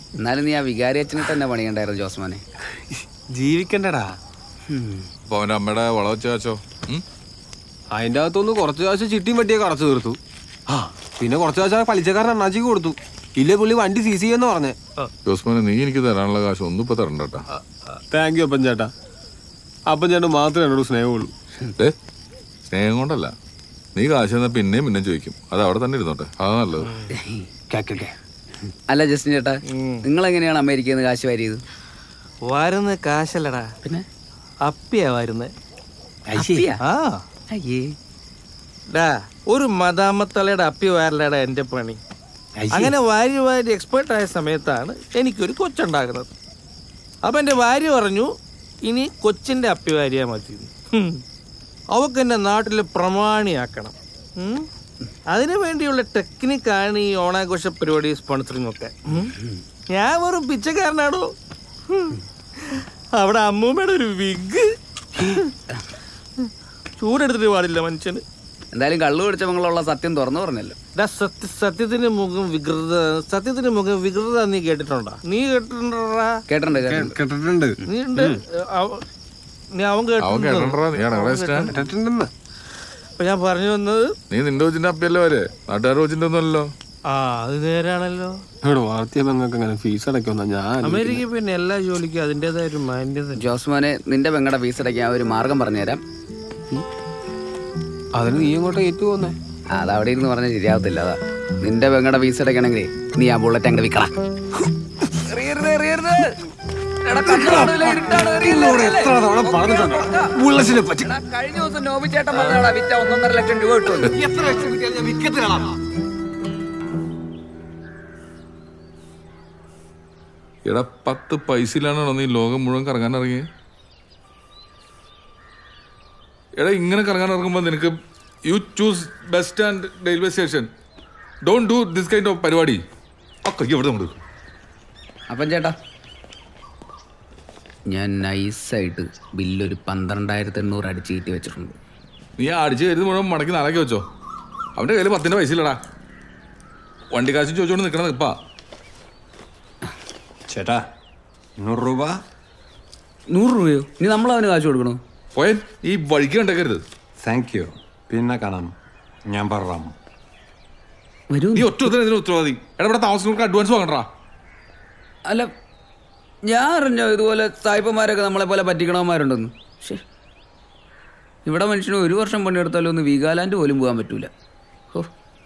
എന്നാലും നീ ആ വികാരി അച്ഛനെ തന്നെ പണിയണ്ടായിരുന്നു ജോസ്മാനെ ജീവിക്കണ്ടടാ അപ്പൊ അവന്റെ അമ്മയുടെ വള വെച്ച കാശോ ഉം? അതിന്റെ അകത്തൊന്ന് കുറച്ച് കാശ് ചിട്ടിയും വട്ടിയൊക്കെ അടച്ചു തീർത്തു ആ പിന്നെ കുറച്ച് കാശ് ആ പലിശക്കാരൻ അണ്ണാച്ചിക്ക് കൊടുത്തു ഇല്ലേ പുള്ളി വണ്ടി സീസ് ചെയ്യാന്ന് പറഞ്ഞേ ജോസ്മോനെ നീ എനിക്ക് തരാനുള്ള കാശ് ഒന്നും ഇപ്പൊ തരണ്ട കേട്ടാ താങ്ക് യു അപ്പൻ ചേട്ടാ അപ്പൻ ചേട്ടൻ മാത്രമേ എന്നോട് സ്നേഹമുള്ളൂ ഏ സ്നേഹം കൊണ്ടല്ല നീ കാശ് തന്നാ പിന്നെയും പിന്നെയും ചോദിക്കും അത് അവിടെ തന്നെ ഇരുന്നോട്ടെ അതാ നല്ലത് അല്ല ജസ്റ്റിൻ ചേട്ടാ നിങ്ങൾ എങ്ങനെയാണ് അമേരിക്കയിൽ നിന്ന് കാശ് വാരിയത് വരുന്ന കാശല്ലടാ പിന്നെ അപ്പിയാ വരുന്നത് അപ്പിയാ? ആ അയ്യേ ഡാ ഒരു മദാമത്തലയുടെ അപ്പി വാരലടാ എന്റെ പണി അങ്ങനെ വാരി വാരി എക്സ്പേർട്ട് ആയ സമയത്താണ് എനിക്കൊരു കൊച്ചുണ്ടാകുന്നത് അപ്പൊ എന്റെ ഭാര്യ പറഞ്ഞു ഇനി കൊച്ചിന്റെ അപ്പി വാരിയാ മതി ഹും. അവക്ക് എന്നെ നാട്ടിൽ പ്രമാണിയാക്കണം ഉം. അതിനു വേണ്ടിയുള്ള ടെക്നിക്കാണ് ഈ ഓണാഘോഷ പരിപാടി സ്പോൺസറിങ് ഒക്കെ ഉം. ഞാൻ വെറും പിച്ചക്കാരനാണോ ഉം. അവിടെ അമ്മൂമ്മയുടെ ഒരു വിഗ് ചൂടെടുത്തിട്ട് പാടില്ല മനുഷ്യന് എന്തായാലും കള്ളു കുടിച്ച മങ്ങളുള്ള സത്യം തുറന്നു പറഞ്ഞല്ലോ ഡാ, സത്യ സത്യത്തിന്റെ മുഖം വികൃത സത്യത്തിന്റെ മുഖം വികൃത നീ കേട്ടിട്ടുണ്ടോ നീ കേട്ടിട്ടുണ്ടോടാ കേട്ടിട്ടുണ്ട് കേട്ടിട്ടുണ്ട് കേട്ടിട്ടുണ്ട് നീ ഉണ്ട് അവ- നീ അവൻ അവൻ കേട്ടിട്ടുണ്ടോ കേട്ടണ്ടാ നീ ആണോ കേട്ടിട്ടുണ്ടെന്ന് അപ്പൊ ഞാൻ പറഞ്ഞു വന്നത് നീ നിന്റെ കൊച്ചിന്റെ അപ്പിയല്ലേ വരെ നാട്ടുകാരുടെ കൊച്ചിന്റെ ഒന്നുമല്ലോ ആ അത് നേരാണല്ലോ ഇവിടെ വളർത്തിയ പെങ്ങൾക്ക് അങ്ങനെ ഫീസ് അടയ്ക്കുന്ന ഞാൻ അമേരിക്ക പിന്നെ എല്ലാ ജോലിക്കും അതിൻ്റെതായ ഒരു മാന്യത ജോസ്മാനെ നിന്റെ പെങ്ങടെ ഫീസ് അടയ്ക്കാൻ ഒരു മാർഗം പറഞ്ഞുതരാം അതിന് നീ ഇങ്ങോട്ട് ഏറ്റു പോന്നേ അത് അവിടെ ഇരുന്ന് പറഞ്ഞാൽ ശരിയാവത്തില്ല അതാ നിന്റെ പെങ്ങടെ ഫീസ് അടയ്ക്കണമെങ്കിൽ നീ ആ ബുള്ളറ്റ് അങ്ങോട്ട് വിൽക്കടാ ബുള്ളറ്റിനെ പറ്റി കഴിഞ്ഞ ദിവസം നോബിച്ചേട്ടൻ പറഞ്ഞാടാ വിറ്റ ഒന്നൊന്നര ലക്ഷം രൂപ കിട്ടുമല്ലോ എത്ര ലക്ഷം കിട്ടിയാലും ഞാൻ വിക്കത്തില്ലടാ എടാ പത്ത് പൈസയിലാണോ നീ ലോകം മുഴുവൻ കറങ്ങാൻ ഇറങ്ങി എടാ ഇങ്ങനെ കറങ്ങാൻ ഇറങ്ങുമ്പോൾ നിനക്ക് you choose bus stand railway station don't do this kind of പരിപാടി ഒക്കെ എവിടെ നമ്മൾ അപ്പം ചേട്ടാ ഞാൻ നൈസായിട്ട് ബില്ലൊരു പന്ത്രണ്ടായിരത്തി എണ്ണൂറ് അടിച്ച് കയറ്റി വെച്ചിട്ടുണ്ട് നീ ആ അടിച്ച് കരുതി മുഴുവൻ മടക്കി നാളേക്ക് വെച്ചോ അവൻ്റെ കയ്യിൽ പത്തിൻ്റെ പൈസ ഇല്ലടാ വണ്ടി കാശ് ചോദിച്ചോണ്ട് നിൽക്കണത് ഇപ്പാ ചേട്ടാ നൂറ് രൂപ നൂറ് രൂപയോ ഇനി നമ്മൾ അവന് കാശ് കൊടുക്കണോ പോയൻ ഈ വഴിക്ക് കണ്ടേക്കരുത് താങ്ക് യു പിന്നെ കാണാം ഞാൻ പറയാം വരൂ നീ ഒറ്റ ഉത്തരം ഇതിന് ഉത്തരവാദി എടാ ഇവിടെ താമസങ്ങൾക്ക് അഡ്വാൻസ് വാങ്ങണ്ടാ അല്ല ഞാൻ അറിഞ്ഞോ ഇതുപോലെ സായിപ്പന്മാരൊക്കെ നമ്മളെ പോലെ പറ്റിക്കണവന്മാരുണ്ടെന്ന് ശ്ശേ. ഇവിടെ മനുഷ്യന് ഒരു വർഷം പണിയെടുത്താലും ഒന്ന് വീഗാലാൻഡ് പോലും പോകാൻ പറ്റൂല ഓ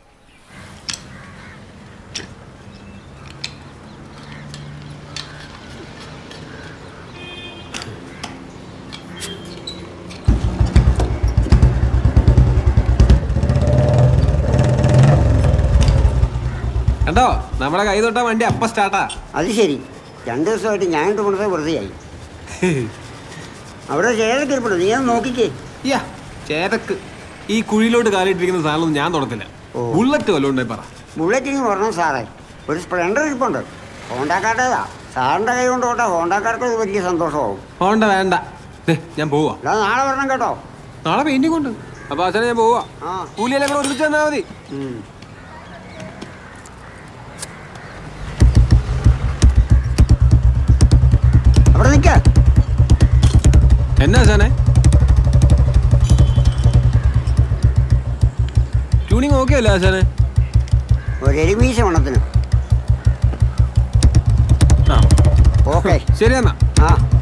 കണ്ടോ നമ്മളെ കൈ തൊട്ടാ വണ്ടി അപ്പ സ്റ്റാർട്ടാ അത് ശരി രണ്ട് ദിവസമായിട്ട് ഞാൻ ഇട്ട് കൊണ്ടത് വെറുതെയായി അവിടെ ചേരൊക്കെ ഇരിപ്പുണ്ട് നീ അത് നോക്കിക്കേ യാ ചേതക്ക് ഈ കുഴിയിലോട്ട് കാലിട്ടിരിക്കുന്ന സാധനം ഞാൻ തുടത്തില്ല ബുള്ളറ്റ് വല്ലതും ഉണ്ടേ പറ ബുള്ളറ്റിന് പറഞ്ഞ സാറേ ഒരു സ്പ്ലെൻഡർ ഇരിപ്പുണ്ട് ഹോണ്ടാക്കാരുടേതാ സാറിൻ്റെ കൈ കൊണ്ട് ഓട്ടാ ഹോണ്ടാക്കാർക്ക് അത് വലിയ സന്തോഷമാവും പോണ്ട വേണ്ട ദേ, ഞാൻ പോവാ അല്ലാതെ നാളെ വരണം കേട്ടോ നാളെ പെയിന്റിംഗ് ഉണ്ട് അപ്പൊ അച്ഛനെ ഞാൻ പോവാ ആ കൂലിയെല്ലാം കൂടെ ഒരുമിച്ച് തന്നാ മതി ഉം. അവിടെ നിൽക്ക എന്നാ അച്ഛനെ ട്യൂണിങ് ഓക്കെ അല്ലേ അച്ഛനെ ഒരു എലിമീശ വണ്ണത്തിന് ആ ഓക്കെ ശരി എന്നാ ആ